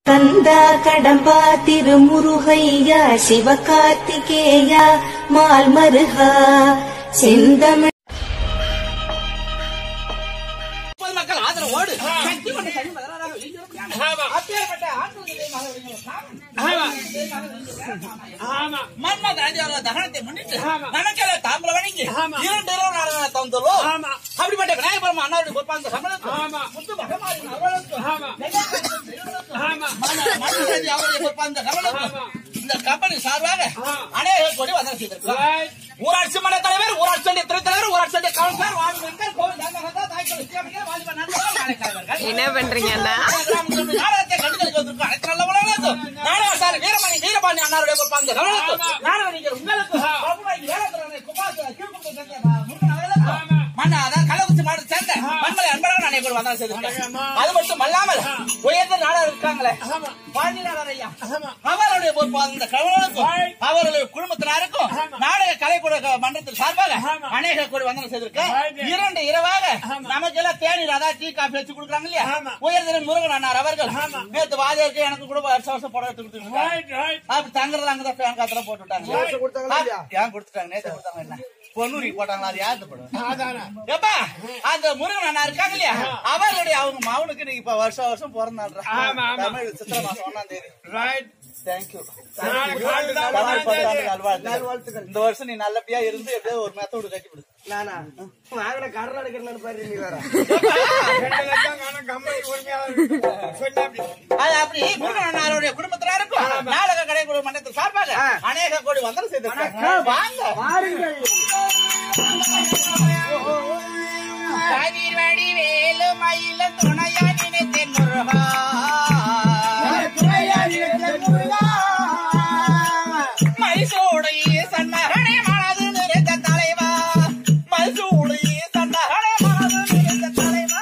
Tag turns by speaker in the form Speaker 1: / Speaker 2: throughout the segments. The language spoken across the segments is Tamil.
Speaker 1: கந்தா கடம்பா திருமுருகையா சிவகார்த்திகேயா மால் மருகா செந்தமிழ்
Speaker 2: மக்கள் ஆதரவோடு சக்தி கொண்ட சனி மகராஜாக விளங்கியிருக்கிறார். அப்பேற்பட்ட ஆற்றல் மன்மத ராஜாவோட தகனத்தை முன்னிட்டு நமக்கெல்லாம் தாம்பல வணங்கி இரண்டு இரவு நாடகம் தந்தோம் அப்படிப்பட்ட விநாயகர் பெருமா அண்ணாவுடைய பொறுப்பாந்த சமணத்தும் முத்து பகவானின் அவர்களுக்கும் மன்மதராஜி அவருடைய பொறுப்பாந்த கமலுக்கும் இந்த கம்பெனி சார்பாக அநேக கோடி வந்தனம் செய்திருக்கிறார் ஊராட்சி மன்ற தலைவர் ஊராட்சி ஒன்றிய துணைத் தலைவர் ஊராட்சி ஒன்றிய கவுன்சிலர் வார்டு மெம்பர் கோவில் தர்மகர்த்தா தாய்க்கோள் வித்யாபதிகள் வாலிப நண்பர்கள் நாளைக்காரர்கள்
Speaker 3: என்ன பண்றீங்க அண்ணா
Speaker 2: நாடகத்தை கண்டுகளிக்க வந்திருக்கும் அனைத்து நல்ல உலகத்தும் நாடகசாலை வீரமணி வீரபாண்டி அண்ணாருடைய பொறுப்பாந்த கவனத்தும் நாடகங்கள் உங்களுக்கு பிரபுவாகி வேலத்திரனை குமாரத்தில் கீழ்குண்டு சேர்ந்த முருகன் அவர்களுக்கும் மன்னா அதான் கள்ளக்குறிச்சி மாவட்டத்தை சேர்ந்த மண்மலை அன்பழகன் அனைவரும் வந்தாலும் செய்திருக்காங்க அது மட்டும் அல்லாமல் உயர்ந்த நாடகம் இருக்காங்களே பாண்டி நாடர் ஐயா அவருடைய பொறுப்பாக இந்த கவனத்துக்கும் அவருடைய குடும்பத்தினருக்கும் நாடக கலைக்கூட மன்றத்தில் சார்பாக அநேக கோடி வந்தனம் செய்திருக்க இரண்டு இரவாக நமக்கு எல்லாம் தேநீர் அதான் டீ காஃபி வச்சு கொடுக்குறாங்க இல்லையா உயர்திறன் முருகன் அண்ணார் அவர்கள் நேத்து வாதியாருக்கு எனக்கு கூட வருஷம் வருஷம் புடவை எடுத்து கொடுத்துருக்காங்க அப்படி தங்குறது அங்கதான் ஃபேன் காத்துல போட்டு விட்டாங்க ஏன் கொடுத்துட்டாங்க நேத்து கொடுத்தாங்க என்ன பொன்னூரி போட்டாங்களா அது யாருக்கு போடுவேன் எப்பா அந்த முருகன் அண்ணா இருக்காங்க இல்லையா அவர்களுடைய அவங்க மகனுக்கு இன்னைக்கு இப்ப வருஷம் வருஷம் பிறந்த நாள் தமிழ் சித்திரை மாசம் ஒன்னாம் தேதி தேங்க்யூ இந்த வருஷம் நீ நல்லபடியா இருந்து எப்படியோ ஒரு மெத்தோடு கட்டி விடு
Speaker 4: நானா வாங்கின கடன் எடுக்கிறேன்னு பாரு நீ வேற
Speaker 2: அது அப்படி முருகன் அண்ணாருடைய குடும்பத்தினருக்கும் நாடக கடை குழு மன்றத்தில் சார்பாக அநேக கோடி வந்தனம் செய்திருக்காங்க வாங்க
Speaker 4: பாருங்கள்
Speaker 2: கதிர்வடி வேலு மயில துணையா நினைத்தேன் முருகா மைசூடைய சன்னகனே மனது நிறைந்த தலைவா மைசூடைய சன்னகனே மனது நிறைந்த தலைவா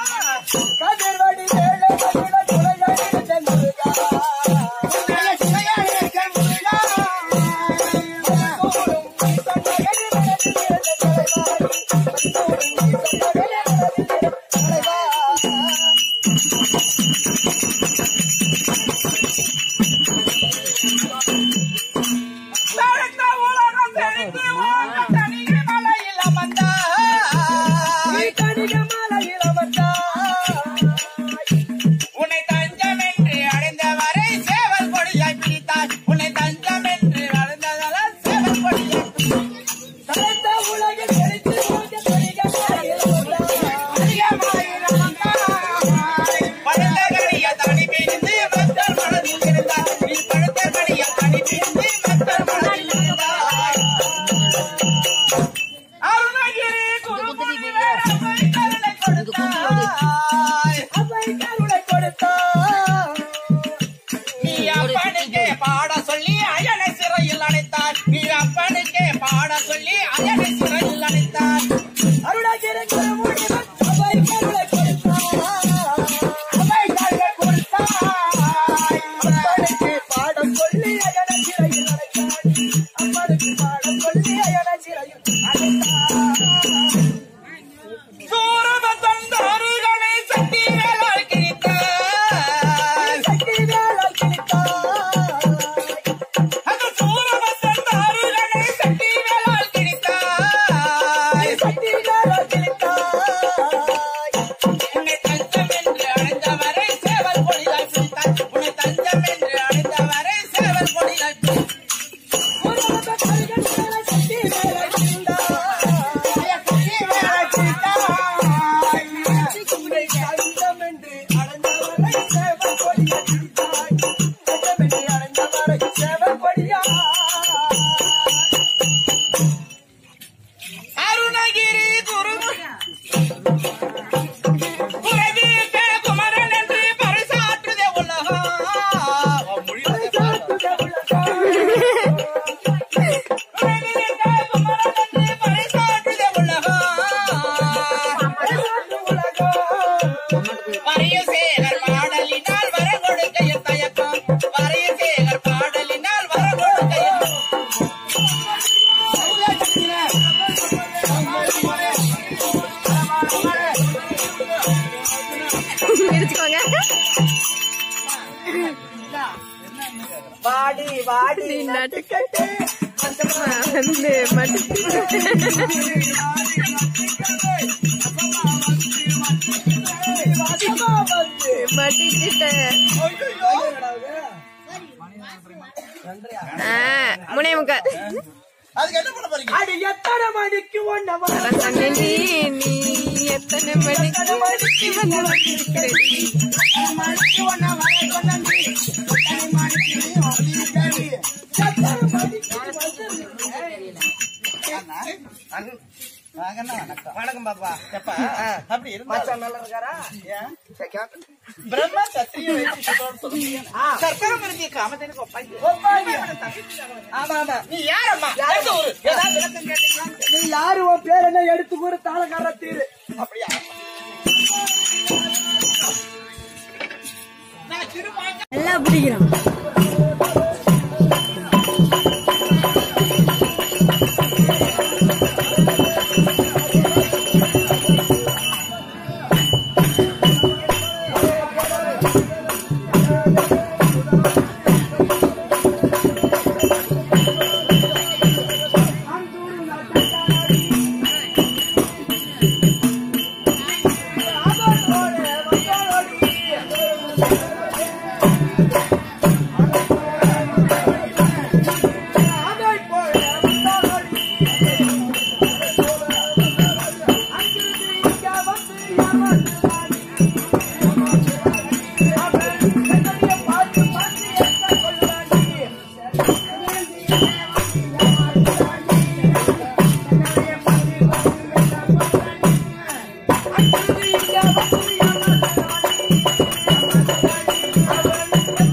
Speaker 2: தடுத்த உலகம் தெளிந்து உலகம் தனியே மலையில் அமர்ந்தாய். உன்னை தஞ்சம் என்று அடைந்தவரை சேவல் கொடியாய் பிடித்தாய் உன்னை தஞ்சம் என்று அடைந்ததால் சேவல் கொடியாய் படுத்த கடிய தனி பிரிந்து மக்கள் மனதில் இருந்தார் நீ படுத்த கடிய தனி பிரிந்து மக்கள் மனதில் இருந்தார் அருணகிரி குருகுருவே அவை கருணை கொடுத்தாய் நீ அப்பனுக்கே பாட சொல்லி அயனை சிறையில் அடைத்தார் நீ அப்பனுக்கே பாட சொல்லி அயனை சிறையில் அடைத்தார் சூரபத்தன் தாருகளை சட்டி வேலால் கிழித்தார் அந்த சூரபத்தன் தாருகளை சட்டி வேலால் கிழித்தார்
Speaker 4: வாடி வாடி
Speaker 3: நீ நட்டுக்கட்டு வந்து மட்டு மாட்டிக்கிட்டேன் முனைய முக்கால்
Speaker 2: அதுக்கு என்ன பண்ண போறீங்க
Speaker 4: அடி எத்தனை மணிக்கு ஒன்ன
Speaker 3: அதான் சொன்னேன்டி, நீ எத்தனை மணிக்கு வந்து வந்திருக்கிறடி?
Speaker 2: வாங்கண்ணா வணக்கம்
Speaker 4: வணக்கம் பாப்பா
Speaker 2: எப்பா அப்படி இருந்தா
Speaker 4: மச்சான் நல்லா இருக்காரா
Speaker 2: ஏன்?
Speaker 4: சரி, கேட்டு.
Speaker 2: பிரம்ம சத்திரிய வைத்து சுத்தம்னு சொல்லுவீங்க. சர்க்கரம் இருக்கு, காமதேனுக்கு ஒப்பாங்கி. ஆமா, ஆமா. நீ யாரம்மா? எந்த ஊரு? ஏதாவது விளக்கம் கேட்டீங்களா?
Speaker 4: நீ யாரு உன் பேர் என்ன எடுத்து கூட தாளக்கார தீரு
Speaker 2: அப்படியா? நான் திருப்பாங்க
Speaker 3: நல்லா பிடிக்கிறான்
Speaker 4: அவன்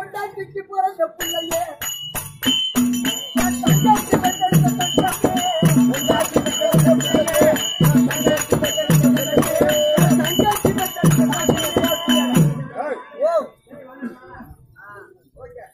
Speaker 4: பொண்டாட்டிக்கு பிறந்த பிள்ளையே என் தங்கச்சி பெற்றெடுத்த தங்கமே. பொண்டாட்டி பெற்றெடுத்த பிள்ளையே. என் தங்கச்சி பெற்றெடுத்த பிள்ளையே. என் தங்கச்சி பெற்றெடுத்த தங்கமே. ஓ ஓகே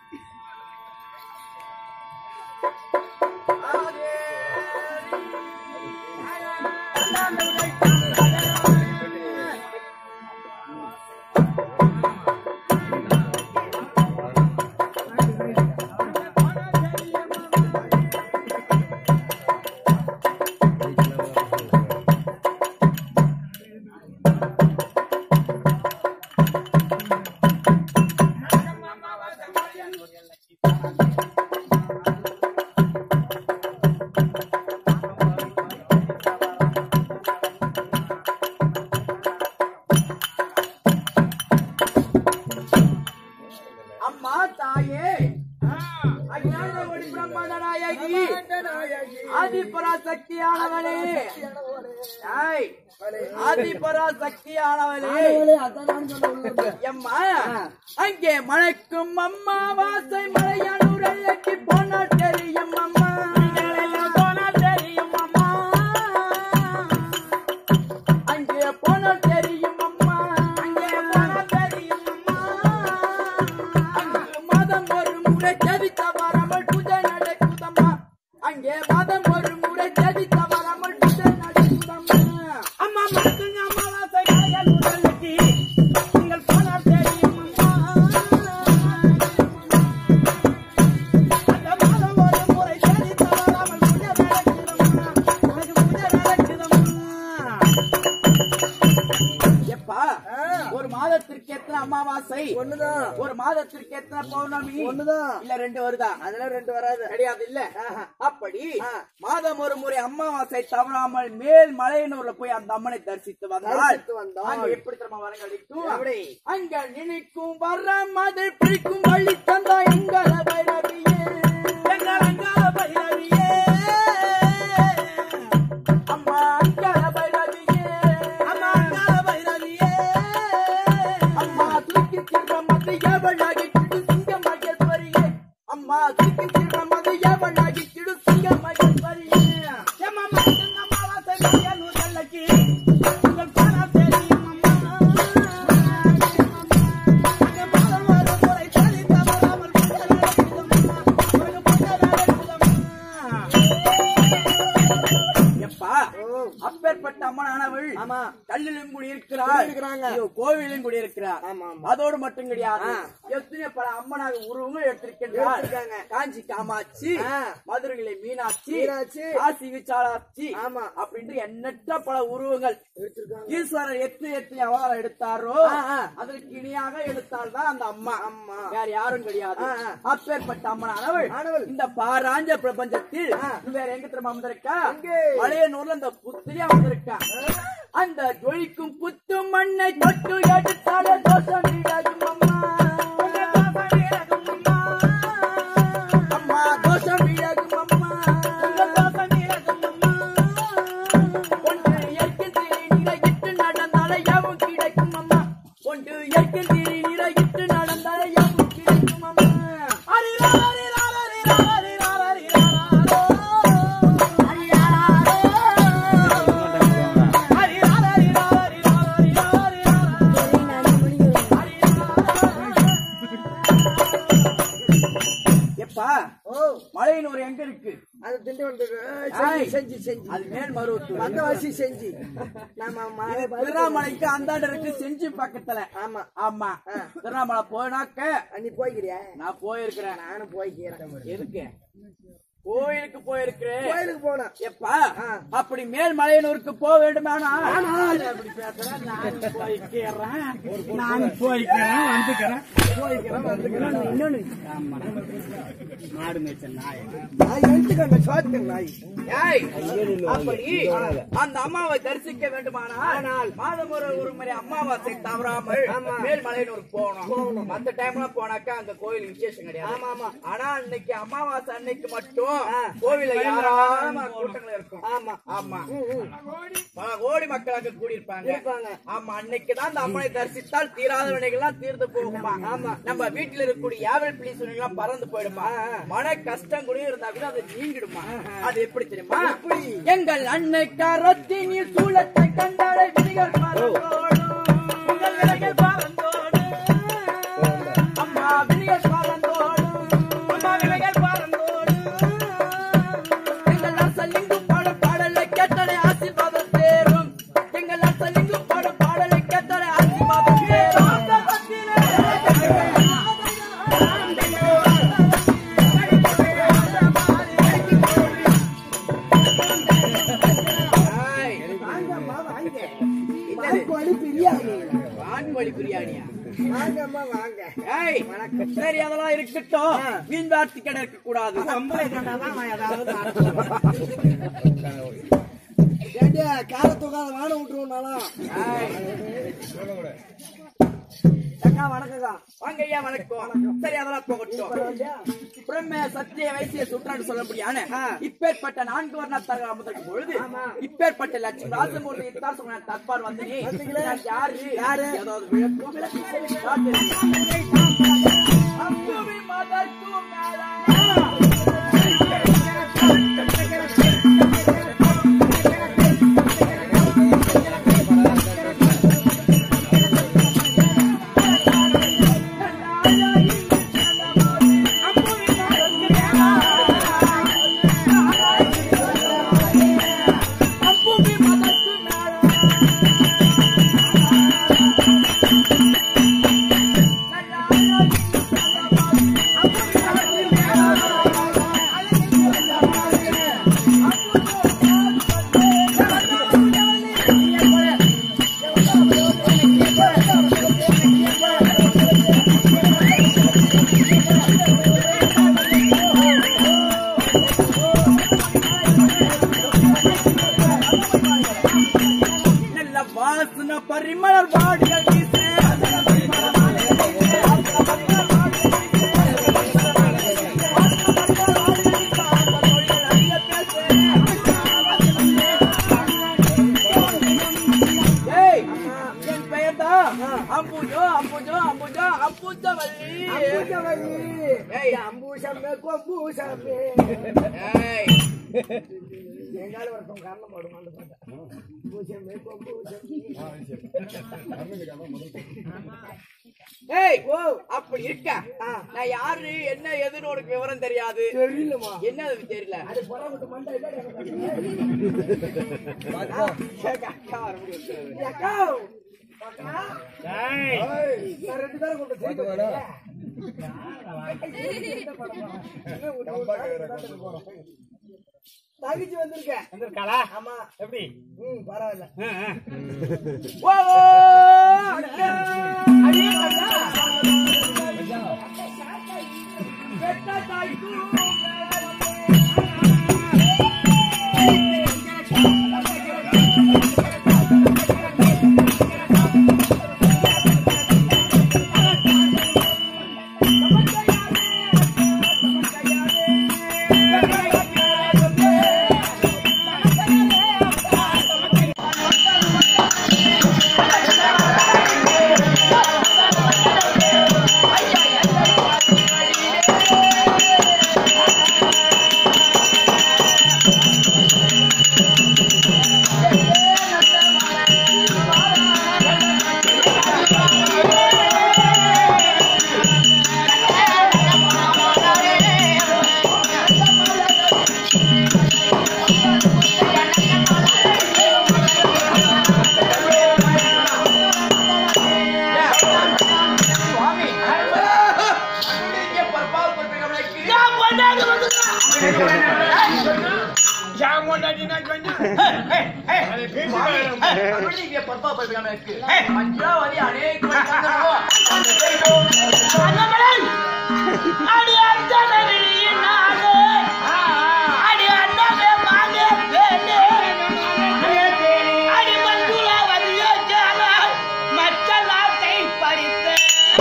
Speaker 4: அம்மா தாயே அஞ்ஞானவடி பிரம்மண நாயகி ஆதிபராசக்தியானவளே ஆய், ஆதிபராசக்தியானவளே எம்மா அங்கே மழைக்கும் அம்மா வாசை மலையானூர் எல்லைக்கு போனா தெரியும் அம்மா போனா தெரியும் அம்மா அங்கே போனா தெரியும் அம்மா அங்கே போனா தெரியும் அம்மா அங்கு மாதம் ஒரு முறை செவி தவறாமல் பூஜை நடக்குதம்மா அங்கே மாதம் ஒரு முறை செவி தவறாமல் பூஜை நடக்குதம்மா அம்மா மட்டுங்க அமாவாசை காயல் உடலுக்கு நீங்கள் போனால் தெரியும் அந்த மாதம் ஒரு முறை செவி தவறாமல் பூஜை நடக்குதம்மா உனக்கு பூஜை நடக்குதம்மா எப்பா ஒரு மாதத்திற்கு எத்தனை அமாவாசை
Speaker 5: ஒண்ணுதான்
Speaker 4: ஒரு மாதத்திற்கு எத்தனை பௌர்ணமி
Speaker 5: ஒண்ணுதான்
Speaker 4: இல்ல ரெண்டு வருதா
Speaker 5: அதெல்லாம் ரெண்டு வராது
Speaker 4: கிடையாது இல்ல
Speaker 5: ஆஹா.
Speaker 4: அப்படி
Speaker 5: ஆ.
Speaker 4: மாதம் ஒரு முறை அமாவாசை தவறாமல் மேல் மலையனூர்ல போய் அந்த அம்மனை தரிசித்து வந்தால்
Speaker 5: தரிசித்து வந்தால்.
Speaker 4: அங்க எப்படி தெரியுமா வரங்களிக்கும்
Speaker 5: எப்படி?
Speaker 4: அங்க நினைக்கும் வர்ற மதில் பிடிக்கும் வழி தந்தா எங்கள பைரவியே எங்கள் அங்காள பைரவியே அம்மா அங்காள பைரவியே அம்மா அங்காள பைரவியே அம்மா தூக்கி தின்ற மதிய வழாகி கிடு சிங்க மகேஸ்வரியே அம்மா தூக்கி தின்ற மதிய வழாகி கிடு சிங்க மகேஸ்வரியே எம்மா மட்டும் அம்மா வாசை மகன் உதல்லக்கி உங்கள் பாரா தெரியும் அம்மா அங்க மாதம் ஒரு முறை சரி தவறாமல் புகழ் நடக்குதம்மா. உனக்கு புகழ் நடக்குதம்மா. எப்பா அப்பேற்பட்ட அம்மனானவள்
Speaker 5: ஆமா.
Speaker 4: கல்லிலும் கூடி இருக்கிறாள்
Speaker 5: குடியிருக்கிறாங்க.
Speaker 4: ஐயோ, கோவிலும் கூடி இருக்கிறார்
Speaker 5: ஆமா, ஆமா.
Speaker 4: அதோடு மட்டும் கிடையாது
Speaker 5: ஆ.
Speaker 4: எத்தனை பல அம்மனாக உருவங்கள் எடுத்திருக்கின்றார்
Speaker 5: எடுத்திருக்காங்க.
Speaker 4: காஞ்சி காமாட்சி
Speaker 5: ஆ.
Speaker 4: மதுரையிலே மீனாட்சி
Speaker 5: மீனாட்சி.
Speaker 4: காசி விசாலாட்சி
Speaker 5: ஆமா.
Speaker 4: அப்படின்ட்டு எண்ணற்ற பல உருவங்கள்
Speaker 5: எடுத்திருக்காங்க.
Speaker 4: ஈஸ்வரர் எத்தனை எத்தனை அவதாரம் எடுத்தாரோ
Speaker 5: ஆ, ஆ.
Speaker 4: அதற்கு இணையாக எடுத்தால் தான் அந்த அம்மா
Speaker 5: அம்மா.
Speaker 4: வேற யாரும் கிடையாது
Speaker 5: ஆ, ஆ.
Speaker 4: அப்பேற்பட்ட அம்மனானவள்
Speaker 5: ஆனவள்.
Speaker 4: இந்த பாராஞ்ச பிரபஞ்சத்தில்
Speaker 5: ஆ.
Speaker 4: வேற எங்க திரும்ப வந்திருக்கா
Speaker 5: எங்கே?
Speaker 4: பழைய நூல்ல அந்த புத்திரியா வந்திருக்கா அந்த ஜொலிக்கும் புத்து மண்ணை தொட்டு எடுத்தாலே தோஷம் வீடாகும் அம்மா அம்மா தோஷம் வீடாகும் அம்மா ஒன்று இயற்கை நிறையிட்டு நடந்தாலே யாவும் கிடைக்கும் அம்மா ஒன்று இயற்கை நிறையிட்டு நடந்தாலே யாவும் கிடைக்கும் அம்மா அரிரா, அரிரா, அரிரா, அரிரா, அரிரா, அரிரா, அரிரா, அரிரா, அரிரா, அரிரா, எப்பா
Speaker 5: ஓ
Speaker 4: மலையனூர் எங்க இருக்கு
Speaker 5: அது திண்டிவனம்
Speaker 4: ஆய்.
Speaker 5: செஞ்சு செஞ்சு
Speaker 4: அது மேல் மருவத்தூர்
Speaker 5: வந்தவாசி செஞ்சு நம்ம
Speaker 4: இது திருவண்ணாமலைக்கு அந்தாண்ட இருக்கு செஞ்சு பக்கத்துல
Speaker 5: ஆமா
Speaker 4: ஆமா திருவண்ணாமலை போனாக்க
Speaker 5: நீ போய்க்கிறியா
Speaker 4: நான் போயிருக்கிறேன்
Speaker 5: நானும் போய்க்கிறேன்
Speaker 4: எதுக்கு கோயிலுக்கு போயிருக்கிறேன்
Speaker 5: கோயிலுக்கு போனேன்
Speaker 4: எப்பா அப்படி மேல் மலையனூருக்கு போக வேண்டுமானா அப்படி பேசுறேன் நான் போய்க்கிறேன் நான் போய்க்கிறேன் வந்துக்கிறேன் போய்க்கிறேன் வந்துக்கிறேன் இன்னொன்னு மாடு மேய்ச்சல் நாய்
Speaker 5: நான் எடுத்துக்கங்க சோத்துக்கு நாய்
Speaker 4: ஏய், அப்படி அந்த அம்மாவை தரிசிக்க வேண்டுமானால் மாதம் ஒரு ஒரு முறை அமாவாசை தவறாமல் மேல் மலையனூருக்கு போகணும் மத்த டைம்ல போனாக்கா அந்த கோயில் விசேஷம் கிடையாது ஆனா அன்னைக்கு அமாவாசை அன்னைக்கு மட்டும் இருக்கும் கோவில்ல யாராம கூட்டங்கள் இருக்கும்
Speaker 5: ஆமா
Speaker 4: ஆமா பல கோடி மக்களாக கூடியிருப்பாங்க
Speaker 5: இருப்பாங்க.
Speaker 4: ஆமா அன்னைக்கு தான் அந்த அம்மனை தரிசித்தால் தீராத வினைகள்லாம் தீர்ந்து போகுமா ஆமா நம்ம வீட்டுல இருக்கக்கூடிய யாவல் பிளீஸ் எல்லாம் பறந்து போயிடுமா மன கஷ்டம் கூட இருந்தா கூட அது நீங்கிடுமா அது எப்படி தெரியுமா எங்கள் அன்னை கரத்தினில் சூளத்தை கண்டாலே விதிகள் பறந்தோடும் உங்கள் விலைகள் பறந்தோடும் அம்மா விழிகள் பறந்தோடும் அம்மா விலைகள் பறந்தோடும் எங்கள் அசலிங்கு பாடும் பாடலை கேட்டலை ஆசீர்வாதம் தேரும் எங்கள் அசலிங்கு பாடும் பாடலை கேட்டலை ஆசீர்வாதம் தேரும் ஆய்,
Speaker 5: வாங்கம்மா வாங்க வாங்கோலி பிரியாணி
Speaker 4: வான்வழி பிரியாணியா
Speaker 5: வாங்கம்மா வாங்க
Speaker 4: ஏய் சரி அதெல்லாம் இருக்கட்டும் மீன் வார்த்தை கடை இருக்க கூடாது
Speaker 5: அம்பளை கண்டாதான் நான் ஏதாவது ஏண்டியா கால தூக்காத வாட விட்டுருவோம்னாலும் அக்கா வணக்கம்க்கா
Speaker 4: வாங்க ஐயா வணக்கம் சரி அதெல்லாம் போகட்டும் பிரம்ம சத்திய வைசிய சுற்றான்னு சொல்லக்கூடியான இப்பேற்பட்ட நான்கு வர்ண தரமுதற்கு பொழுது இப்பேற்பட்ட லட்சுமி ராசமூர்த்தி இத்தார் சொன்ன தற்பார் வந்து நீ நான் யாரு
Speaker 5: யாரு?
Speaker 4: ஏதாவது விளக்கம் காட்டு. அம்புவி மதற்கு மேலான நல்ல வாசன பரிமளர் பாடிகள் வீசு. ஏய், என் பெயர்தான் அம்புஜோ அம்புஜோ அம்புஜோ அம்புஜவல்லி
Speaker 5: அம்பூசவல்லி
Speaker 4: ஏய்.
Speaker 5: அம்பூசமே கொம்பூசமே
Speaker 4: ஏய்,
Speaker 5: எங்கால ஒருத்தன் காரணம் போடும் அந்த பாட்டை பூசமே கொம்பூசமே
Speaker 4: ஏய், அப்படி இருக்க நான் யாரு என்ன எதுன்னு உனக்கு விவரம் தெரியாது
Speaker 5: தெரியலமா
Speaker 4: என்ன அது தெரியல
Speaker 5: அது புற விட்டு மண்டை இல்ல
Speaker 4: அக்கா வர முடியும்
Speaker 5: அக்கா அக்கா நான் ரெண்டு பேரும் கொண்டு சேர்த்து தகிச்சு வந்திருக்கேன்
Speaker 2: வந்திருக்காளா
Speaker 5: ஆமா
Speaker 2: எப்படி
Speaker 5: ம் பரவாயில்ல
Speaker 4: ஓ அக்கா அடியே அக்கா பெத்த தாய்க்கு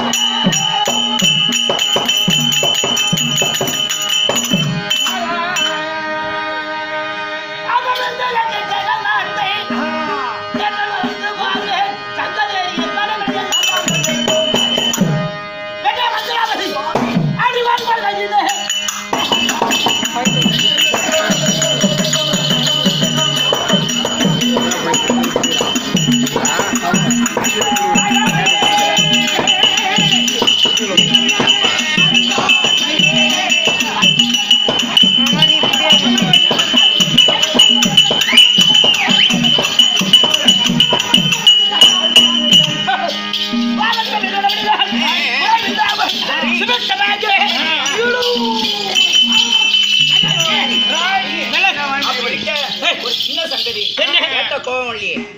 Speaker 6: பறித்து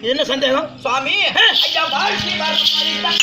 Speaker 2: என்ன சந்தேகம்
Speaker 5: சுவாமி ஐயா வாழ்க்கை வரமாறிட்டான்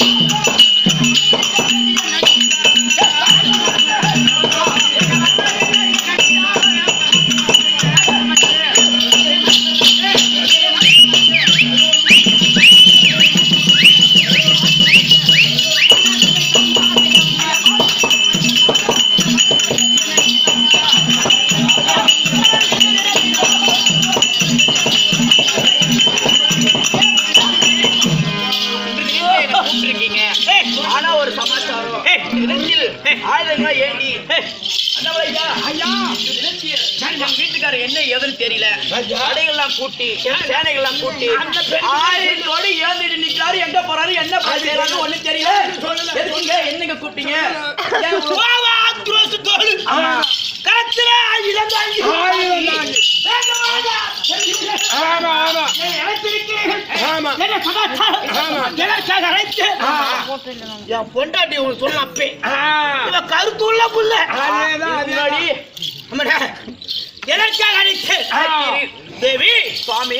Speaker 5: கூப்பிட்டுருக்கீங்க ஆனா ஒரு சமாச்சாரம் நிலத்தில் ஆயுதங்கள் ஏண்டி அண்ணாமலையா, ஐயா நிலத்தில் எங்க வீட்டுக்காரர் என்ன ஏதுன்னு தெரியல படைகள்லாம் கூட்டி சேனைகள்லாம் கூட்டி ஆயுதத்தோடு ஏந்திட்டு நிக்கிறாரு எங்க போறாரு என்ன பண்ண செய்யறாரு ஒண்ணும் தெரியல எதுக்குங்க என்னங்க கூப்பிட்டீங்க ஏன் ஆமா.
Speaker 2: கரத்துல ஆயுதம் தாங்கி வேகம் வாங்க.
Speaker 6: ஆமா ஆமா
Speaker 2: என்னை அழைத்திருக்கிறீர்கள்.
Speaker 6: ஆமா.
Speaker 2: என்னை சமாச்சாரம். எதற்காக அழைத்து? என் பொண்டாட்டி உங்களுக்கு சொன்ன அப்பே இவ கருத்துள்ள புள்ள
Speaker 6: அதேதான், அதேதான்.
Speaker 2: முன்னாடி, அம்மாடா, எதற்காக அழைத்து? தேவி
Speaker 5: சுவாமி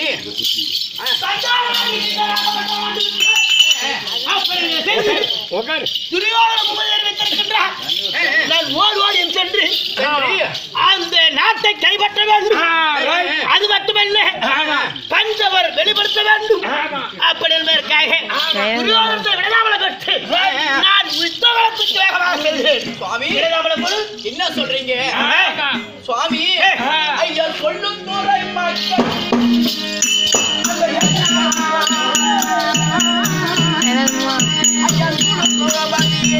Speaker 6: உட்காரு
Speaker 2: துரியோதன முதலில் வைத்திருக்கின்றார். நான் ஓடி ஓடி சென்று அந்த நாட்டை கைப்பற்ற வேண்டும் அது மட்டுமல்ல பஞ்சவர் வெளிப்படுத்த வேண்டும் அப்படி என்பதற்காக துரியோதனத்தை விடாமல் பெற்று நான் யுத்தவளத்துக்கு வேகமாக செல்கிறேன்
Speaker 5: சுவாமி
Speaker 2: விடாமல் கொடு.
Speaker 5: என்ன சொல்றீங்க
Speaker 2: ஆ.
Speaker 5: சுவாமி ஐயா சொல்லும் தூரை மக்கள்
Speaker 3: என்னதுமா
Speaker 5: ஐயா சொல்லும் தூரபதியே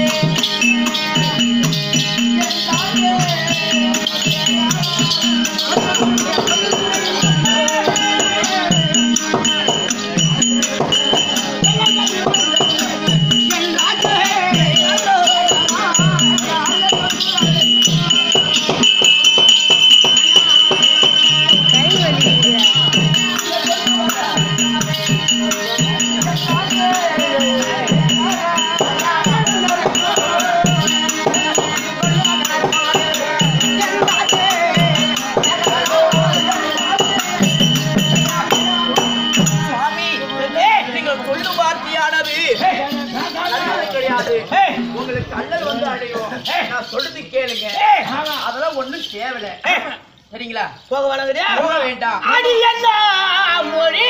Speaker 3: கை வலிக்குது
Speaker 5: சுவாமி நீங்கள் சொல்லும் வார்த்தையானது நல்லது கிடையாது உங்களுக்கு கல்லல் வந்து அடையும் நான் சொல்றது கேளுங்க அதெல்லாம் ஒண்ணும் தேவையில்ல சரிங்களா
Speaker 2: போக வழங்குறியா
Speaker 5: போக வேண்டாம்
Speaker 2: அடி என்ன மொழி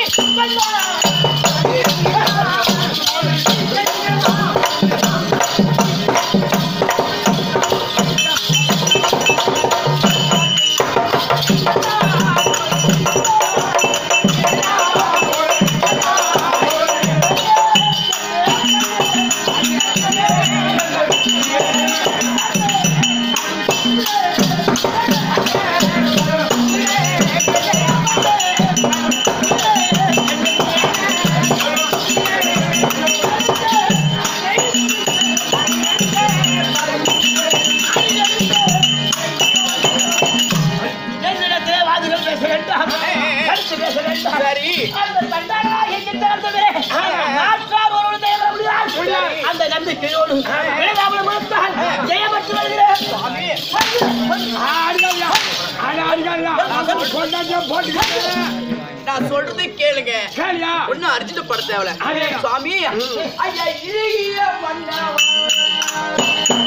Speaker 2: என்னிடத்திலே வாதிகள் பேச வேண்டாம் கருத்து பேச வேண்டாம்
Speaker 5: சரி
Speaker 2: அந்த தண்டாளராக எங்கிட்ட வந்தவரே, நாட்டார் ஒருவன் தேவ முடியாது. அந்த நம்பிக்கையோடு விளையாமல் மறுத்தால் ஜெயமற்று வருகிறேன்
Speaker 5: சுவாமி
Speaker 6: ஆடியா ஆடியா கொண்டாட்டியா போட்டு
Speaker 5: நான் சொல்றது கேளுங்க
Speaker 6: சரியா
Speaker 5: ஒன்னும் அர்ஜென்ட் பட தேவையில்ல
Speaker 6: அதேதான்.
Speaker 5: சுவாமி ஐயா இறுகிய மன்னவன்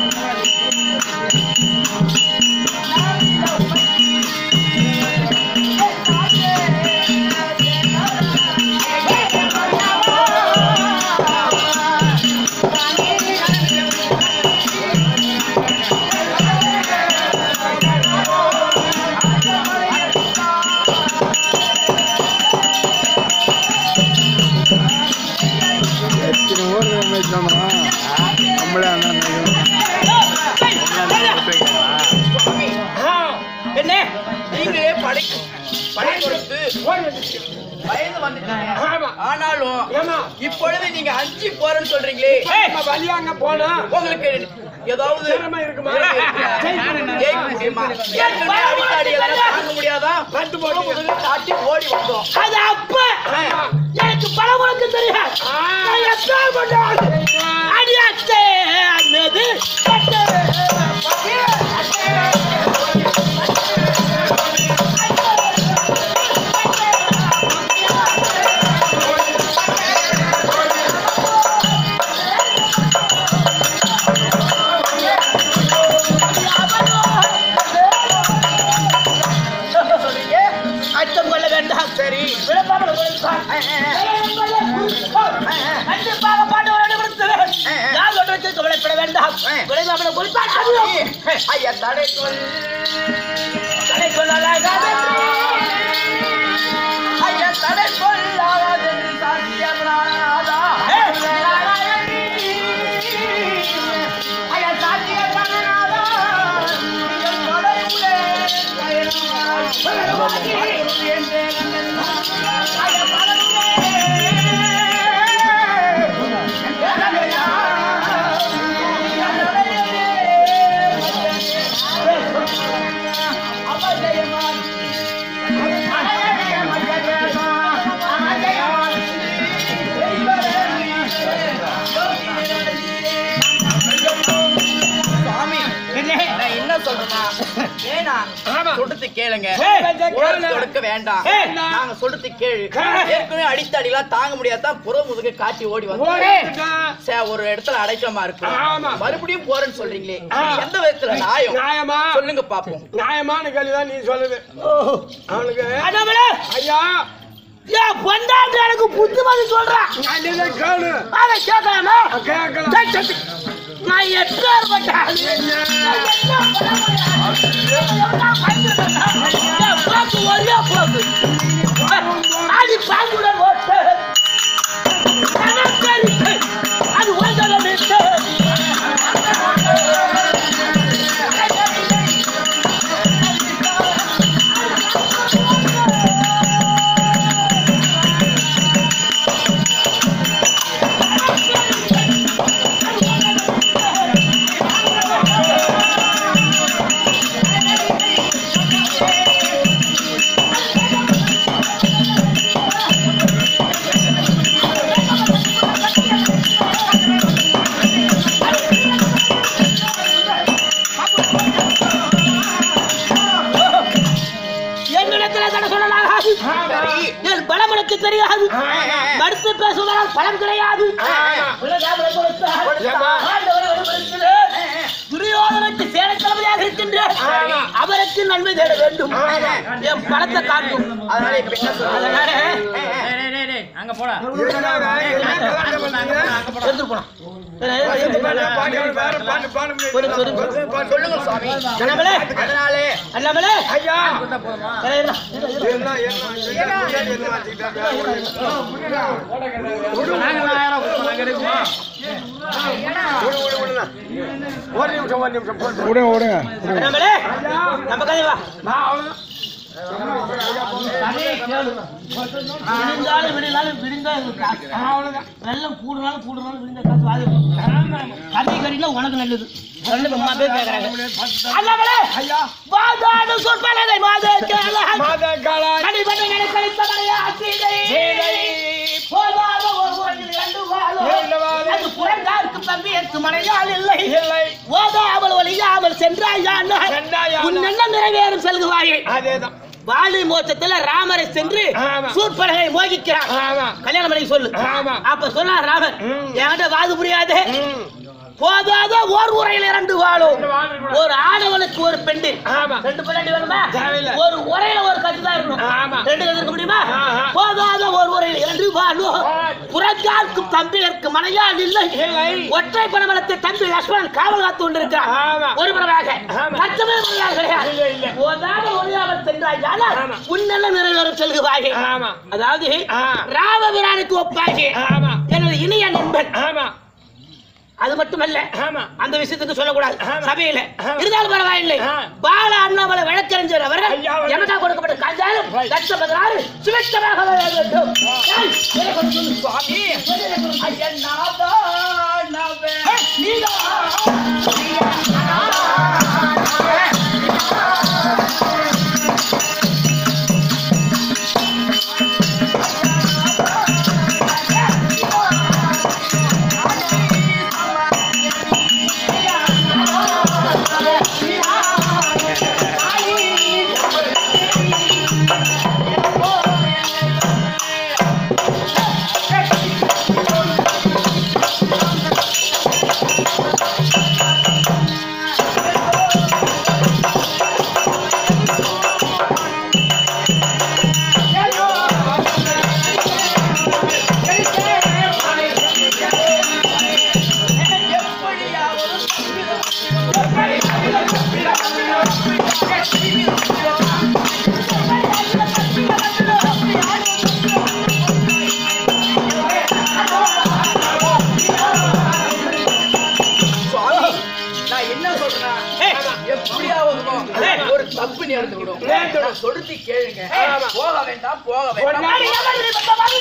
Speaker 6: எத்தனை ஊர் வச்சோம்னா நம்மளே அண்ணன்
Speaker 2: என்ன
Speaker 5: நீங்களே படை படை கொடுத்து வயது வந்துட்டீங்க ஆனாலும் இப்பொழுது நீங்க அஞ்சு போறேன்னு சொல்றீங்களே
Speaker 6: நம்ம வழியாங்க போனா
Speaker 5: உங்களுக்கு ஏதாவது
Speaker 6: திறமை இருக்குமா?
Speaker 5: ஜெயிக்க முடியுமா? ஏற்கனவே அடிக்கடி எல்லாம் தாங்க முடியாதா
Speaker 6: பட்டு போட்டு
Speaker 5: முதல்ல காட்டி ஓடி வந்தோம்
Speaker 2: அது அப்ப எனக்கு பல உனக்கு தெரியாது நான் எத்தால் கொண்டாடு அடியாத்தே அன்னது
Speaker 5: சுவாமி வேண்டாம்
Speaker 2: ஆ.
Speaker 5: விரைவில் அவனை ஒழித்தால் அதுவும்
Speaker 2: ஐயா தடை சொல்
Speaker 5: தடை சொல்லலாகாது
Speaker 2: ஐயா தடை சொல்லாதென்று சாத்தியப்படாதா ஐயா சாத்தியப்படாதா என் கடவுளே சாமி நான் என்ன சொல்றேன்னா ஏனா சொல்றது கேளுங்க உடல் கொடுக்க வேண்டாம் நாங்க சொல்றது கேளு ஏற்கனவே அடித்த அடிலாம் தாங்க முடியாதான் புற முதுக காட்டி ஓடி வந்து சே, ஒரு இடத்துல அடைக்கமா இருக்கு
Speaker 6: ஆமா.
Speaker 2: மறுபடியும் போறேன்னு சொல்றீங்களே இது எந்த விதத்துல நியாயம்
Speaker 6: நியாயமா
Speaker 2: சொல்லுங்க பாப்போம்
Speaker 6: நியாயமான கேள்விதான் நீ சொல்லுது அவனுக்கு
Speaker 5: அண்ணாமலை
Speaker 6: ஐயா
Speaker 5: ஏன் பொண்டாட்டி எனக்கு புத்திமதி சொல்றான்
Speaker 6: நான் இதை கேளு
Speaker 5: அதை கேட்கலாமா
Speaker 6: கேட்கலாம்
Speaker 5: சரி, சரி. நான் எப்பேற்பட்ட ஆளு? நான் என்ன பண்ண முடியும்? நான் பண்ணிட்டேன். என் போக்கு ஒரே போக்கு. ஆடி பாங்குட போட்டு. நமஸ்கரித்து. அது ஒன்றரை மீட்டு. என்னிடத்துல தடை சொல்லலாகாது. என் பலம் எனக்கு தெரியாது மறுத்து பேசுவதால் பலம் கிடையாது உலகாமலை கொடுத்தார்.
Speaker 6: ஏம்மா?
Speaker 5: ஆண்டவரை வழிபடுகிறேன். துரியோதனுக்கு சேனை தளபதியாக இருக்கின்றேன் அவருக்கு நன்மை தேட வேண்டும் என் பலத்தை காட்டும்
Speaker 2: அதனால இப்ப என்ன சொல்றது
Speaker 5: அதனால
Speaker 2: அங்க போடா
Speaker 6: என்னடா, என்ன கலாட்டை பண்றீங்க?
Speaker 5: எடுத்துட்டு போலாம்
Speaker 6: பாட்டு, வேற பாட்டு பாட முடியாது.
Speaker 2: சொல்லுங்க சுவாமி
Speaker 5: அண்ணாமலை
Speaker 2: அதனாலே
Speaker 5: அண்ணாமலை
Speaker 6: ஐயா
Speaker 5: இரு, இரு, இரு, இரு.
Speaker 6: என்ன என்ன என்ன என்ன வச்சுக்கிட்டாங்க? விடு, விடு, விடுங்க. ஒரு நிமிஷம் ஒரு நிமிஷம் போட்டு விடுங்க விடுங்க
Speaker 5: அண்ணாமலை நம்ம கதை வா
Speaker 6: நான் அவ்வளவுதான்.
Speaker 5: விடிந்தாலும் விடினாலும் விடிந்தா எங்களுக்கு காசு. வெள்ளம் கூடுனாலும் கூடுனாலும் விடிந்த காசு வாங்கி கதை கறினா உனக்கு நல்லது ரெண்டு அம்மா பேர் கேக்குறாங்க அண்ணாமலை வாதாடு சொற்பலனை மாதேக்கு அழகன்.
Speaker 6: மாத காலாய்
Speaker 5: கனிபட்ட நினைக்கழித்த மலையா சீதை. போதாத ஒரு உலகில் இரண்டு வாழும்.
Speaker 6: இரண்டு வாழும்.
Speaker 5: அது புறங்காருக்கு பம்பியற்கு மனையால் இல்லை ஓதாமல் ஒழியாமல் சென்றாயான்
Speaker 6: சென்றாயான்.
Speaker 5: உன் எண்ணம் நிறைவேறும் செல்குவாயே
Speaker 6: அதேதான்
Speaker 5: வாலி மோட்சத்துல ராமரை சென்று
Speaker 6: ஆமா.
Speaker 5: சூர்பலகை மோகிக்கிறார்
Speaker 6: ஆமா
Speaker 5: கல்யாணம் பண்ணி சொல்லு
Speaker 6: ஆமா.
Speaker 5: அப்ப சொன்னார் ராமர்
Speaker 6: ம்.
Speaker 5: என்கிட்ட வாது புரியாது
Speaker 6: ம்.
Speaker 5: போதாத ஓர் உரையில் இரண்டு வாழும் ஒரு ஆடவனுக்கு ஒரு பெண்டு
Speaker 6: ஆமா.
Speaker 5: ரெண்டு பொண்டாட்டி வேணுமா
Speaker 6: தேவையில்லை.
Speaker 5: ஒரு உரையில ஒரு கட்சி தான் இருக்கணும்
Speaker 6: ஆமா.
Speaker 5: ரெண்டு கட்சி இருக்க முடியுமா
Speaker 6: ஆஹா.
Speaker 5: போதாத ஒரு உரையில் இரண்டு வாழும் புறஞ்சார்க்கும் தம்பியருக்கு மனையால் இல்லை
Speaker 6: இல்லை.
Speaker 5: ஒற்றை பணமலத்தை தம்பி லட்சுமணன் காவல் காத்து கொண்டிருக்கிறார்
Speaker 6: ஆமா.
Speaker 5: ஒரு பணமாக
Speaker 6: ஆமா.
Speaker 5: பச்சமே மனையால் கிடையாது
Speaker 6: இல்லை, இல்லை.
Speaker 5: போதாத ஒழியாமல் சென்றால்
Speaker 6: ஆமா.
Speaker 5: உன்னெல்லாம் நிறைவேறும் செல்குவாயே
Speaker 6: ஆமா
Speaker 5: அதாவது
Speaker 6: ஆ.
Speaker 5: ராமபிரானுக்கு ஒப்பாகி
Speaker 6: ஆமா
Speaker 5: எனது இனிய நண்பன்
Speaker 6: ஆமா
Speaker 5: அது மட்டுமல்ல
Speaker 6: ஆமா
Speaker 5: அந்த விஷயத்துக்கு சொல்லக்கூடாது
Speaker 6: ஆமா.
Speaker 5: சபையில
Speaker 6: ஆமா.
Speaker 5: இருந்தாலும் பரவாயில்லை
Speaker 6: ஆ.
Speaker 5: பால அண்ணாமலை வழக்கறிஞர் அவர்கள்
Speaker 6: ஐயா, அவர்கள்.
Speaker 5: எமக்கா கொடுக்கப்பட்ட காஞ்சாலும்
Speaker 6: Right.
Speaker 5: லட்சம் பதினாறு சுவித்தமாக வர வேண்டும் ஏய், இதை கொண்டு வந்து
Speaker 2: சுவாமி ஐயா நாதா நவே
Speaker 5: ஏய், நீதான்.
Speaker 2: ஐயா
Speaker 5: சுவாமி, நான் என்ன சொல்றேன் எப்படியாவது ஒரு தப்பு நேர்ந்து விடும் நான் சொல்லுத்தி கேளுங்க போக வேண்டாம் போக வேண்டாம்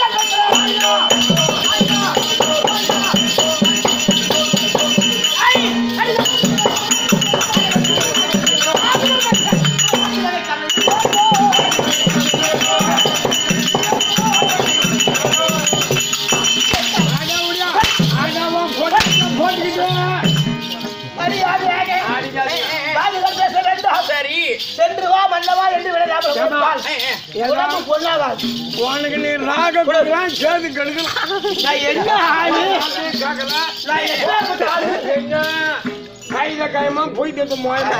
Speaker 5: சரி
Speaker 2: சென்று வா மன்னவா என்று விளையாமல் கொடுத்தால் உனக்கு பொன்னாகாது
Speaker 6: உனக்கு நீ ராக கொடுக்கலாம் சேது கெடுக்கலாம்
Speaker 2: நான் என்ன ஆளு
Speaker 6: கேட்கலாம்
Speaker 2: நான் என்ன ஆளு
Speaker 6: எங்க கைத கைமா போயிட்டு மோயமா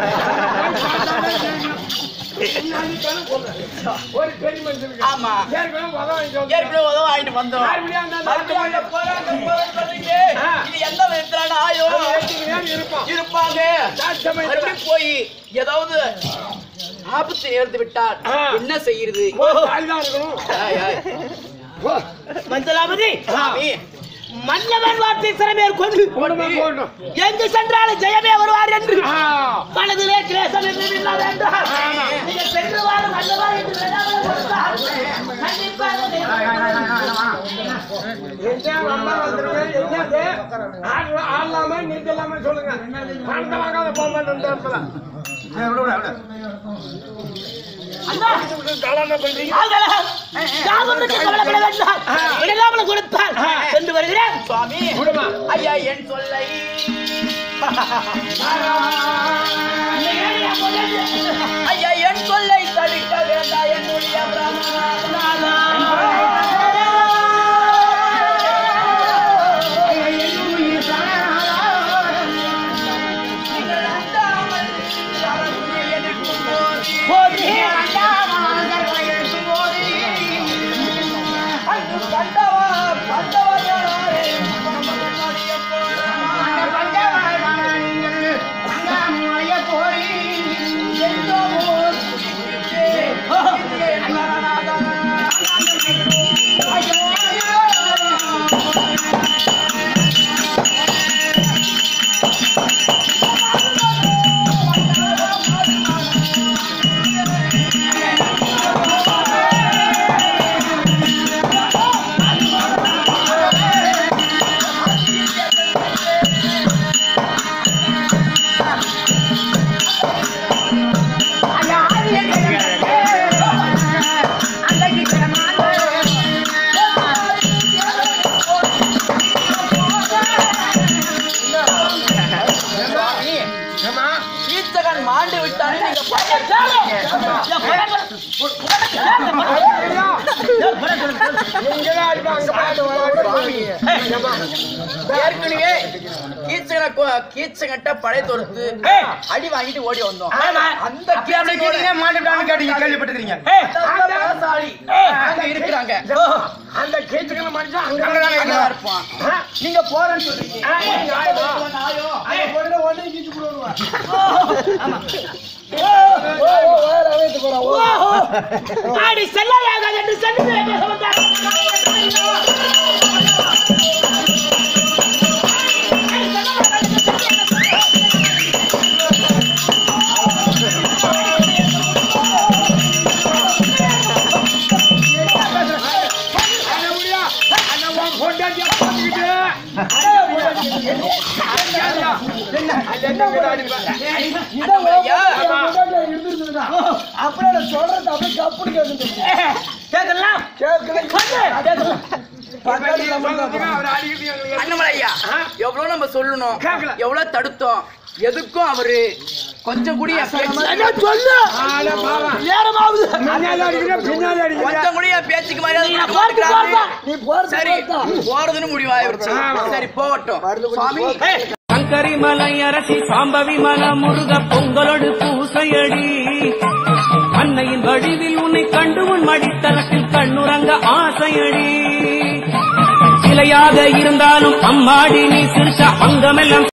Speaker 6: ஒரு பெரிய மனுஷனுக்கு
Speaker 5: ஆமா
Speaker 6: ஏற்கனவே உதவ வாங்கிட்டு
Speaker 5: ஏற்கனவே உதவ வாங்கிட்டு வந்தோம்
Speaker 6: மறுபடியும் அந்த
Speaker 5: மறுபடியும் அங்க போறாங்க, போறாங்க சொல்றீங்க.
Speaker 6: ஆ.
Speaker 5: இது எந்த விதத்திலான ஆயம்
Speaker 6: ஏன் இருப்பான்
Speaker 5: இருப்பாங்க
Speaker 6: சமயத்துல
Speaker 5: மறுபடியும் போய் ஏதாவது ஆபத்து நேர்ந்து விட்டால்
Speaker 6: ஆ.
Speaker 5: என்ன செய்யறது
Speaker 6: தாய்தான் இருக்கணும்
Speaker 5: ஆய், ஆய்.
Speaker 6: போ.
Speaker 2: மந்தலாபதி
Speaker 5: சாமி
Speaker 2: மன்னவன் வார்த்தை சிறமேற் கொண்டு
Speaker 6: போடுமா, போடணும்.
Speaker 2: எங்கு சென்றாலும் ஜெயமே வருவார் என்று
Speaker 6: ஆ.
Speaker 2: மனதிலே கிளேசம் என்று இல்லாத என்றால் நீங்கள் சென்று வாழும் மன்னவா என்று விளையாமல் கொடுத்தால் கண்டிப்பாக
Speaker 6: என்ன அம்மா வந்திருக்கு? என்னது? ஆடு- ஆடலாமா, நிறுத்தலாமா சொல்லுங்க. பணத்தை வாங்காத போக மாட்டேன் இருப்பதா.
Speaker 2: அண்ணா
Speaker 6: கல்யாணம் பண்றீங்க?
Speaker 2: ஆகலாம். யாவருக்கும் கவலைப்பட வேண்டாம். விடலாமல் கொடுத்தால் சென்று வருகிறேன்
Speaker 5: சுவாமி
Speaker 6: விடுமா.
Speaker 5: ஐயா என் சொல்லை ஐயா என் சொல்லை தடுக்க வேண்டாம் என்னுடைய
Speaker 6: ஏம்மா?
Speaker 5: கீர்த்தகன் மாண்டு விட்டான்னு நீங்க
Speaker 6: ஐயா, இங்கதான் அடிப்பா, அங்க பாட்டு வராங்க. ஏம்மா?
Speaker 5: ஏற்கனவே கீச்சகனை கொ- கீச்சகன்ட்ட படை தொடுத்து அடி வாங்கிட்டு ஓடி வந்தோம் அந்த கீச்சகனோட
Speaker 6: மாட்டுட்டான்னு கேட்டீங்க கேள்விப்பட்டிருக்கீங்க
Speaker 5: அந்த பலசாலி அங்க இருக்கிறாங்க
Speaker 6: அந்த கேச்சுக்கிற மனுஷன் அங்க
Speaker 5: அங்கதான்
Speaker 6: இருக்கான்.
Speaker 5: இருப்பான் நீங்க போறேன்னு சொல்றீங்க
Speaker 6: ஆ, நியாயமா?
Speaker 5: நாயோ
Speaker 6: அந்த பொண்ணுல ஒண்ணு கீச்சு போடுவா.
Speaker 2: ஆடி செல்லாயாக என்று சென்று பேச வந்தார்
Speaker 6: அந்த முடியா, அந்த உன் பொண்டாட்டிய பார்த்துக்கிட்டு. என்ன? அது என்ன கூட அடிப்பா?
Speaker 5: ஐயா
Speaker 2: கேட்கலாம்
Speaker 6: இப்ப நீங்க சொல்றதுக்கு அவர் அடிக்கிறது எங்களுக்கு
Speaker 5: அண்ணமலை ஐயா எவ்வளவு நம்ம சொல்லணும்
Speaker 6: கேட்கல.
Speaker 5: எவ்வளவு தடுத்தோம் எதுக்கும் அவரு கொஞ்சம் கூடிய பேச்சு-
Speaker 2: சொல்லு
Speaker 6: ஆள பாவம்.
Speaker 2: நேரமாகுது
Speaker 6: முன்னால அடிக்கிற, பின்னால அடிக்கிற.
Speaker 5: கொஞ்சம் கூடிய பேச்சுக்கு மரியாதை
Speaker 2: நீங்க
Speaker 5: கொடுக்க
Speaker 2: போறது
Speaker 5: மாட்டேங்கிறாரு.
Speaker 2: போறதா?
Speaker 5: சரி போறதுன்னு முடிவாயிருச்சு
Speaker 6: ஆமா.
Speaker 5: சரி போகட்டும் சுவாமி
Speaker 7: சங்கரி மலை அரசி சாம்பவி மல முருக பொங்கலோடு பூசையடி அன்னையின் வடிவில் உன்னை கண்டு உன் மடித்தரத்தில் கண்ணுறங்க ஆசையடி சிலையாக இருந்தாலும் அம்மாடி நீ சிரிச்ச அங்கமெல்லாம்